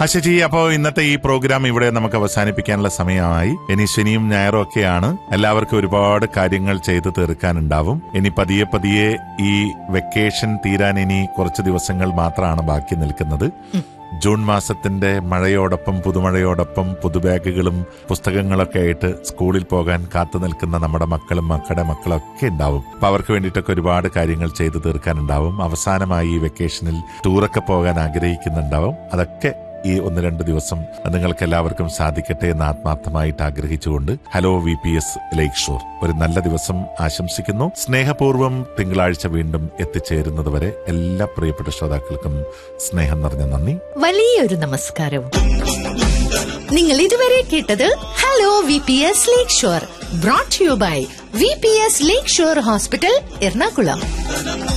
അശജി അപ്പോ ഇന്നത്തെ ഈ പ്രോഗ്രാം ഇവിടെ നമുക്ക് അവസാനിപ്പിക്കാനുള്ള സമയമായി ഇനി ശനിയും ഞായറും ഒക്കെയാണ് എല്ലാവർക്കും ഒരുപാട് കാര്യങ്ങൾ ചെയ്തു തീർക്കാനുണ്ടാവും ഇനി പതിയെ പതിയെ ഈ വെക്കേഷൻ തീരാൻ ഇനി കുറച്ച് ദിവസങ്ങൾ മാത്രമാണ് ബാക്കി നിൽക്കുന്നത് ജൂൺ മാസത്തിന്റെ മഴയോടൊപ്പം പുതുമഴയോടൊപ്പം പുതുബാഗുകളും പുസ്തകങ്ങളൊക്കെ ആയിട്ട് സ്കൂളിൽ പോകാൻ കാത്തു നിൽക്കുന്ന നമ്മുടെ മക്കളും മക്കളുടെ മക്കളൊക്കെ ഉണ്ടാവും അപ്പൊ അവർക്ക് വേണ്ടിയിട്ടൊക്കെ ഒരുപാട് കാര്യങ്ങൾ ചെയ്തു തീർക്കാനുണ്ടാവും അവസാനമായി ഈ വെക്കേഷനിൽ ടൂറൊക്കെ പോകാൻ ആഗ്രഹിക്കുന്നുണ്ടാവും അതൊക്കെ ഈ ഒന്ന് രണ്ട് ദിവസം നിങ്ങൾക്ക് എല്ലാവർക്കും സാധിക്കട്ടെ എന്ന് ആത്മാർത്ഥമായിട്ട് ആഗ്രഹിച്ചുകൊണ്ട് hello V P S lakeshore ഒരു നല്ല ദിവസം ആശംസിക്കുന്നു സ്നേഹപൂർവ്വം തിങ്കളാഴ്ച വീണ്ടും എത്തിച്ചേരുന്നതുവരെ എല്ലാ പ്രിയപ്പെട്ട ശ്രോതാക്കൾക്കും സ്നേഹം നിറഞ്ഞ നന്ദി വലിയൊരു നമസ്കാരവും നിങ്ങൾ ഇതുവരെ കേട്ടത് hello V P S lakeshore brought you by V P S lakeshore hospital Ernakulam